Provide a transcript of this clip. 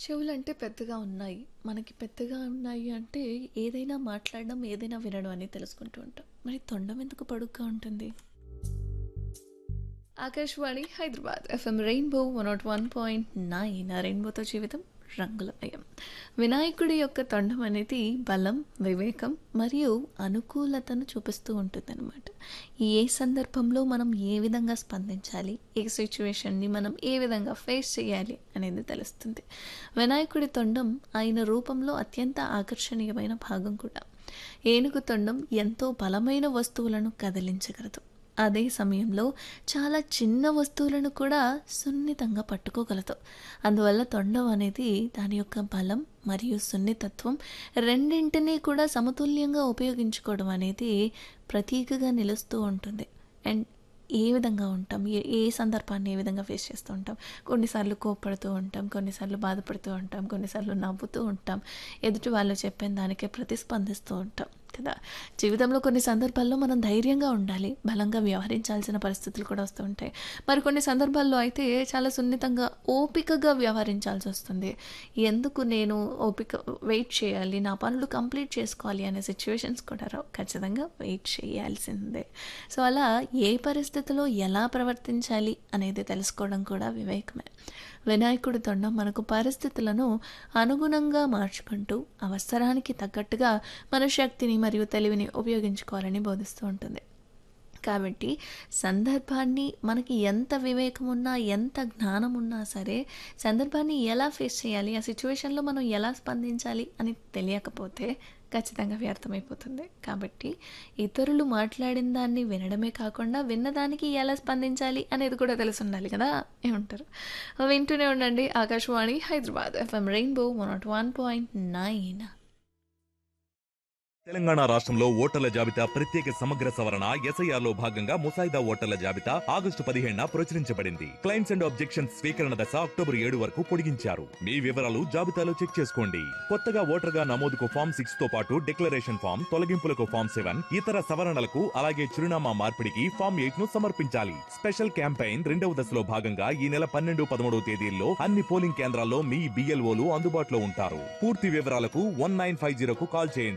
చెవులంటే పెద్దగా ఉన్నాయి. మనకి పెద్దగా ఉన్నాయి అంటే ఏదైనా మాట్లాడడం, ఏదైనా వినడం అని తెలుసుకుంటూ ఉంటాం. మరి తొండం ఎందుకు పొడుగ్గా ఉంటుంది? ఆకాశవాణి హైదరాబాద్ ఎఫ్ఎం రెయిన్బో 101.9 ఆ రెయిన్బోతో జీవితం రంగులమయం. వినాయకుడి యొక్క తొండం అనేది బలం, వివేకం మరియు అనుకూలతను చూపిస్తూ ఉంటుందన్నమాట. ఏ సందర్భంలో మనం ఏ విధంగా స్పందించాలి, ఏ సిచ్యువేషన్‌ని మనం ఏ విధంగా ఫేస్ చేయాలి అనేది తెలుస్తుంది. వినాయకుడి తొండం ఆయన రూపంలో అత్యంత ఆకర్షణీయమైన భాగం కూడా. ఏనుగు తొండం ఎంతో బలమైన వస్తువులను కదిలించగలదు. అదే సమయంలో చాలా చిన్న వస్తువులను కూడా సున్నితంగా పట్టుకోగలదు. అందువల్ల తొండం అనేది దాని యొక్క బలం మరియు సున్నితత్వం రెండింటినీ కూడా సమతుల్యంగా ఉపయోగించుకోవడం అనేది ప్రతీకగా నిలుస్తూ ఉంటుంది. అండ్ ఏ విధంగా ఉంటాం, ఏ ఏ సందర్భాన్ని ఏ విధంగా ఫేస్ చేస్తూ ఉంటాం. కొన్నిసార్లు కోప్పడుతూ ఉంటాం, కొన్నిసార్లు బాధపడుతూ ఉంటాం, కొన్నిసార్లు నవ్వుతూ ఉంటాం. ఎదుటి వాళ్ళు చెప్పిన దానికే ప్రతిస్పందిస్తూ ఉంటాం కదా! జీవితంలో కొన్ని సందర్భాల్లో మనం ధైర్యంగా ఉండాలి. బలంగా వ్యవహరించాల్సిన పరిస్థితులు కూడా వస్తూ ఉంటాయి. మరి కొన్ని సందర్భాల్లో అయితే చాలా సున్నితంగా, ఓపికగా వ్యవహరించాల్సొస్తుంది. ఎందుకు నేను ఓపిక వెయిట్ చేయాలి, నా పనులు కంప్లీట్ చేసుకోవాలి అనే సిచ్యువేషన్స్ కూడా రావు. ఖచ్చితంగా వెయిట్ చేయాల్సిందే. సో, అలా ఏ పరిస్థితిలో ఎలా ప్రవర్తించాలి అనేది తెలుసుకోవడం కూడా వివేకమే. వినాయకుడి తొండం మనకు పరిస్థితులను అనుగుణంగా మార్చుకుంటూ అవసరానికి తగ్గట్టుగా మన శక్తిని మరియు తెలివిని ఉపయోగించుకోవాలని బోధిస్తూ ఉంటుంది. కాబట్టి సందర్భాన్ని మనకి ఎంత వివేకం ఉన్నా, ఎంత జ్ఞానం ఉన్నా సరే సందర్భాన్ని ఎలా ఫేస్ చేయాలి, ఆ సిచ్యువేషన్‌లో మనం ఎలా స్పందించాలి అని తెలియకపోతే ఖచ్చితంగా వ్యర్థమైపోతుంది. కాబట్టి ఇతరులు మాట్లాడిన దాన్ని వినడమే కాకుండా విన్నదానికి ఎలా స్పందించాలి అనేది కూడా తెలిసుండాలి కదా! ఏమంటారు? వింటూనే ఉండండి ఆకాశవాణి హైదరాబాద్ ఎఫ్ఎం రెయిన్బో 101.9 తెలంగాణ రాష్ట్రంలో ఓటర్ల జాబితా ప్రత్యేక సమగ్ర సవరణ ఎస్ఐఆర్లో భాగంగా ముసాయిదా ఓటర్ల జాబితా ఆగస్టు పదిహేడున ప్రచురించబడింది. క్లైమ్స్ అండ్ ఆబ్జెక్షన్స్ స్వీకరణ దశ అక్టోబర్ ఏడు వరకు పొడిగించారు. మీ వివరాలు జాబితాలో చెక్ చేసుకోండి. కొత్తగా ఓటర్గా నమోదుకు ఫామ్ సిక్స్ తో పాటు డిక్లరేషన్ ఫామ్, తొలగింపులకు ఫామ్ సెవెన్, ఇతర సవరణలకు అలాగే చిరునామా మార్పిడికి ఫామ్ ఎయిట్ ను సమర్పించాలి. స్పెషల్ క్యాంపెయిన్ రెండవ దశలో భాగంగా ఈ నెల పన్నెండు, పదమూడవ తేదీల్లో అన్ని పోలింగ్ కేంద్రాల్లో మీ బిఎల్ఓలు అందుబాటులో ఉంటారు. పూర్తి వివరాలకు వన్ నైన్ ఫైవ్ జీరోకు కాల్ చేయండి.